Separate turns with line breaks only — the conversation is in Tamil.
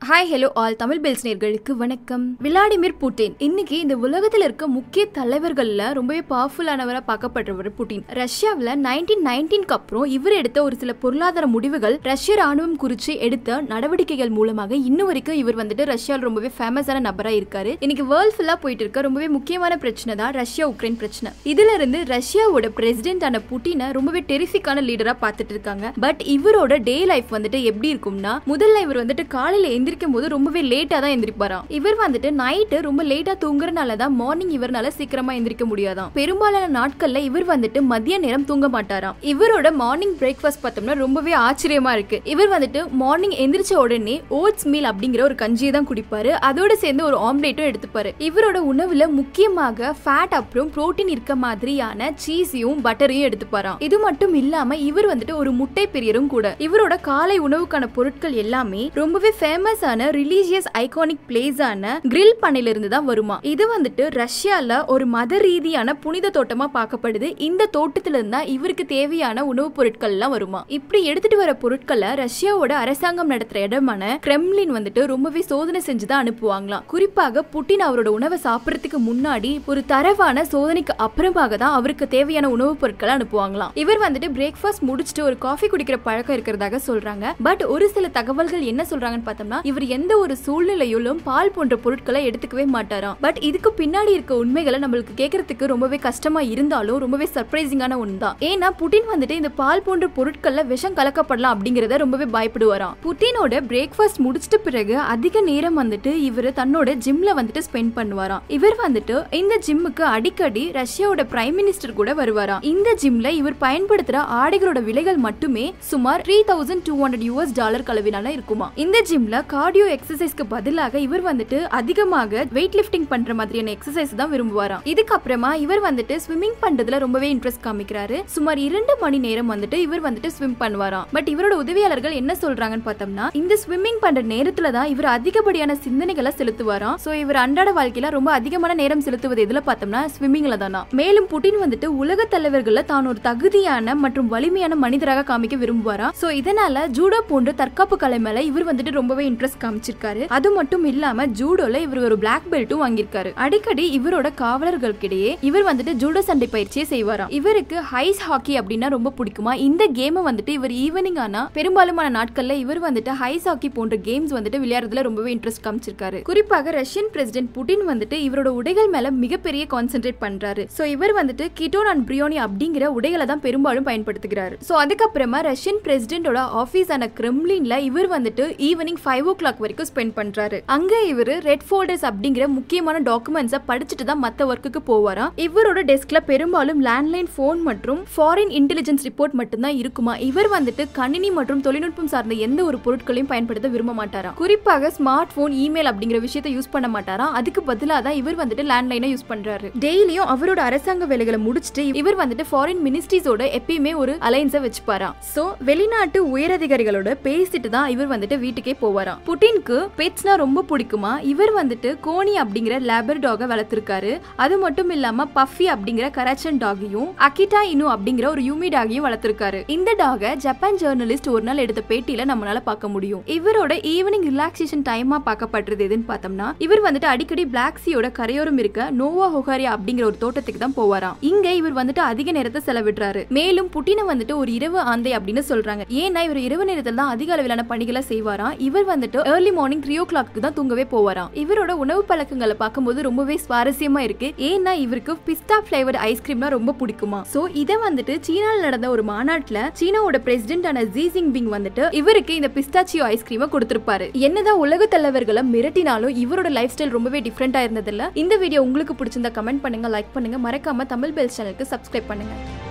hi hello all Tamil bells நேர்களுக்கு வணக்கம் விளாடிமிர் புட்டின் இன்னைக்கு இந்த உலகத்துல இருக்க முக்கிய தலைவர்கள்ல ரொம்பவே பவர்ஃபுல்லானவரா பார்க்கப்படுறவர் புட்டின் ரஷ்யாவில் நைன்டீன் நைன்டீன்க்கு அப்புறம் இவர் எடுத்த ஒரு சில பொருளாதார முடிவுகள் ரஷ்ய ராணுவம் குறித்து எடுத்த நடவடிக்கைகள் மூலமாக இன்னும் வரைக்கும் இவர் வந்துட்டு ரஷ்யாவில் ரொம்பவே ஃபேமஸான நபரா இருக்காரு இன்னைக்கு வேர்ல்ட் ஃபுல்லா போயிட்டு இருக்க ரொம்பவே முக்கியமான பிரச்சனை தான் ரஷ்யா உக்ரைன் பிரச்சனை இதுல இருந்து ரஷ்யாவோட பிரசிடென்டான புட்டினை ரொம்பவே டெரிஃபிக்கான லீடரா பார்த்துட்டு இருக்காங்க பட் இவரோட டே லைஃப் வந்துட்டு எப்படி இருக்கும்னா முதல்ல இவர் வந்துட்டு காலையில எந்திரிக்கும் போது ரொம்பவே லேட்டா தான் எந்திரிப்பாராம் இவர் வந்துட்டு நைட்டு ரொம்ப லேட்டா தூங்குறனால தான் மார்னிங் இவர்னால சீக்கிரமா எந்திரிக்க முடியாதாம் பெரும்பாலான நாட்கள்ல இவர் வந்துட்டு மதிய நேரம் தூங்க மாட்டாராம் இவரோட மார்னிங் பிரேக்ஃபாஸ்ட் பார்த்தோம்னா ரொம்பவே ஆச்சரியமா இருக்கு இவர் வந்துட்டு மார்னிங் எந்திரிச்ச உடனே ஓட்ஸ் மீல் அப்படிங்கிற ஒரு கஞ்சியை தான் குடிப்பாரு அதோட சேர்ந்து ஒரு ஆம்லேட்டும் எடுத்துப்பாரு இவரோட உணவுல முக்கியமாக ஃபேட் அப்புறம் புரோட்டீன் இருக்க மாதிரியான சீஸையும் பட்டரையும் எடுத்துப்பாராம் இது மட்டும் இல்லாம இவர் வந்துட்டு ஒரு முட்டை பிரியரும் கூட இவரோட காலை உணவுக்கான பொருட்கள் எல்லாமே ரொம்பவே ஃபேமஸான ரிலீஜியஸ் ஐகானிக் பிளேஸான கிரில் பண்ணையில இருந்து தான் வருமா இது வந்துட்டு ரஷ்யால ஒரு மத ரீதியான புனித தோட்டமா பார்க்கப்படுது இந்த தோட்டத்துல இருந்தா இவருக்கு தேவையான உணவுப் பொருட்கள் எல்லாம் வருமா இப்படி எடுத்துட்டு வர பொருட்களை ரஷ்யாவோட அரசாங்கம் நடத்துற இடமான கிரெம்லின் வந்துட்டு ரொம்பவே சோதனை செஞ்சு தான் அனுப்புவாங்களாம் குறிப்பாக புட்டின் அவரோட உணவை சாப்பிடறதுக்கு முன்னாடி ஒரு தரவான சோதனைக்கு அப்புறமாக தான் அவருக்கு தேவையான உணவுப் பொருட்களை அனுப்புவாங்களாம் இவர் வந்துட்டு பிரேக்ஃபாஸ்ட் முடிச்சுட்டு ஒரு காஃபி குடிக்கிற பழக்கம் இருக்கிறதாக சொல்றாங்க பட் ஒரு சில தகவல்கள் என்ன சொல்றாங்கன்னு பார்த்தோம்னா இவர் எந்த ஒரு சூழ்நிலையிலும் பால் போன்ற பொருட்களை எடுத்துக்கவே மாட்டாராம் பட் இதுக்கு பின்னாடி இருக்க உண்மைகளை நம்மளுக்கு கேட்கறதுக்கு ரொம்பவே கஷ்டமா இருந்தாலும் ரொம்பவே சர்ப்ரைசிங்கான ஒன்று தான் ஏன்னா புட்டின் வந்துட்டு இந்த பால் போன்ற பொருட்கள்ல விஷம் கலக்கப்படலாம் அப்படிங்கறத ரொம்பவே பயப்படுவாராம் புட்டினோட பிரேக்ஃபாஸ்ட் முடிச்சிட்ட பிறகு அதிக நேரம் வந்துட்டு இவர் தன்னோட ஜிம்ல வந்துட்டு ஸ்பெண்ட் பண்ணுவாராம் இவர் வந்துட்டு இந்த ஜிம்முக்கு அடிக்கடி ரஷ்யாவோட பிரைம் மினிஸ்டர் கூட வருவாராம் இந்த ஜிம்ல இவர் பயன்படுத்துற ஆடைகளோட விலைகள் மட்டுமே சுமார் three thousand two hundred US dollar கலவினால இருக்குமா இந்த ஜிம்ல கார்டியோ எக்ஸசைஸ்க்கு பதிலாக இவர் வந்துட்டு அதிகமாக வெயிட் லிஃப்டிங் பண்ற மாதிரியான எக்ஸசைஸ் தான் விரும்புவாராம் இதுக்கப்புறமா இவர் வந்துட்டு ஸ்விம்மிங் பண்றதுல ரொம்பவே இன்ட்ரெஸ்ட் காமிக்கிறாரு சுமார் இரண்டு மணி நேரம் வந்துட்டு இவர் வந்துட்டு ஸ்விம் பண்ணுவாராம் பட் இவரோட உதவியாளர்கள் என்ன சொல்றாங்கன்னு பார்த்தோம்னா இந்த ஸ்விம்மிங் பண்ற நேரத்துல தான் இவர் அதிகப்படியான சிந்தனைகளை செலுத்துவாராம் சோ இவர் அன்றாட வாழ்க்கையில ரொம்ப அதிகமான நேரம் செலுத்துவது எதுல பார்த்தோம்னா ஸ்விம்மிங்ல தானா மேலும் புட்டின் வந்துட்டு உலக தலைவர்கள்ல தான் ஒரு தகுதியான மற்றும் வலிமையான மனிதராக காமிக்க விரும்புவாராம் சோ இதனால ஜூடோ போன்ற தற்காப்பு கலை மேல இவர் வந்துட்டு ரொம்பவே இன்ட்ரெஸ்ட் காமிச்சிருக்காரு அது மட்டும் இல்லாம ஜூடோல இவர் ஒரு பிளாக் பெல்ட்டும் வாங்கியிருக்காரு அடிக்கடி இவரோட காவலர்களுக்கிடையே இவர் வந்துட்டு ஜூடோ சண்டை பயிற்சியை செய்வாராம் இவருக்கு ஹைஸ் ஹாக்கி அப்படின்னா ரொம்ப பிடிக்குமா இந்த கேமை வந்துட்டு இவர் ஈவினிங் ஆனா பெரும்பாலுமான நாட்கள்ல இவர் வந்துட்டு ஹைஸ் ஹாக்கி போன்ற கேம்ஸ் வந்துட்டு விளையாடுறதுல ரொம்பவே இன்ட்ரெஸ்ட் காமிச்சிருக்காரு குறிப்பாக ரஷ்யன் பிரசிடென்ட் புட்டின் வந்துட்டு இவரோட உடைகள் மேல மிகப்பெரிய கான்சென்ட்ரேட் பண்றாரு சோ இவர் வந்துட்டு கிட்டோன் அண்ட் பிரியோனி அப்படிங்கிற உடைகளை தான் பெரும்பாலும் பயன்படுத்துகிறாரு சோ அதுக்கப்புறமா ரஷ்யன் பிரசிடென்டோட ஆபீஸ் ஆன கிரெம்லின்ல இவர் வந்துட்டு ஈவினிங் ஃபைவ் ஓ கிளாக் வரைக்கும் ஸ்பெண்ட் பண்றாரு அங்க இவர் ரெட் ஃபோல்டர்ஸ் அப்படிங்கிற முக்கியமான டாக்குமெண்ட்ஸை படிச்சுட்டு தான் மத்த ஒர்க்குக்கு போவாராம் இவரோட டெஸ்க்ல பெரும்பாலும் லேண்ட்லைன் போன் மற்றும் ஃபாரின் இன்டெலிஜென்ஸ் ரிப்போர்ட் மட்டும்தான் இருக்குமா இவர் வந்துட்டு கணினி மற்றும் தொழில்நுட்பம் சார்ந்த எந்த ஒரு பொருட்களையும் பயன்படுத்த விரும்ப மாட்டாராம் குறிப்பாக ஸ்மார்ட் போன் இமெயில் அப்படிங்கிற விஷயத்தை யூஸ் பண்ண மாட்டாராம் அதுக்கு பதிலாக தான் இவர் வந்துட்டு லேண்ட்லைனை யூஸ் பண்றாரு டெய்லியும் அவரோட அரசாங்க வேலைகளை முடிச்சுட்டு இவர் வந்துட்டு ஃபாரின் மினிஸ்ட்ரிஸோட எப்பயுமே ஒரு அலைன்ஸை வச்சுப்பாராம் சோ வெளிநாட்டு உயரதிகாரிகளோட பேசிட்டு தான் இவர் வந்துட்டு வீட்டுக்கே போவாராம் புட்டினுக்கு பெட்ஸ்னா ரொம்ப பிடிக்குமா இவர் வந்துட்டு கோனி அப்படிங்கிற லேபர் டாக வளர்த்திருக்காரு அது மட்டும் இல்லாம பஃபி அப்படிங்கிற கராச்சன் டாகையும் அகிட்டா இனு அப்படிங்கிற ஒரு யூமி டாகையும் வளர்த்திருக்காரு இந்த டாக ஜப்பான் ஜேர்னலிஸ்ட் ஒரு நாள் எடுத்த பேட்டியில நம்மளால பார்க்க முடியும் இவரோட ஈவினிங் ரிலாக்ஸேஷன் டைமா பார்க்கப்படுறது எதுன்னு பார்த்தோம்னா இவர் வந்துட்டு அடிக்கடி பிளாக் சீயோட கரையோரம் இருக்க நோவா ஹொகாரியா அப்படிங்கிற ஒரு தோட்டத்துக்கு தான் போவாராம் இங்க இவர் வந்துட்டு அதிக நேரத்தை செலவிடுறாரு மேலும் புட்டினை வந்துட்டு ஒரு இரவு ஆந்தை அப்படின்னு சொல்றாங்க ஏன்னா இவர் இரவு நேரத்தில் தான் அதிக அளவிலான பணிகளை செய்வாராம் இவர் வந்துட்டு early morning three o'clock தான் தூங்கவே போவாராம் இவரோட உணவு பழக்கங்களை பார்க்கும்போது ரொம்பவே சுவாரஸ்யமா இருக்கு ஏன்னா இவருக்கு பிஸ்தா பிளேவர்ட் ஐஸ்கிரீம்னா ரொம்ப பிடிக்குமா சோ இதை வந்துட்டு சீனால நடந்த ஒரு மாநாட்டுல சீனாவோட பிரசிடென்டான ஜி ஜின்பிங் வந்துட்டு இவருக்கு இந்த பிஸ்தாச்சியோ ஐஸ்கிரீமை கொடுத்திருப்பாரு என்னதான் உலக தலைவர்களை மிரட்டினாலும் இவரோட லைஃப் ஸ்டைல் ரொம்பவே டிஃப்ரெண்டா இருந்ததில்ல இந்த வீடியோ உங்களுக்கு பிடிச்சிருந்தா கமெண்ட் பண்ணுங்க லைக் பண்ணுங்க மறக்காம தமிழ் பெல் சேனலுக்கு சப்ஸ்கிரைப் பண்ணுங்க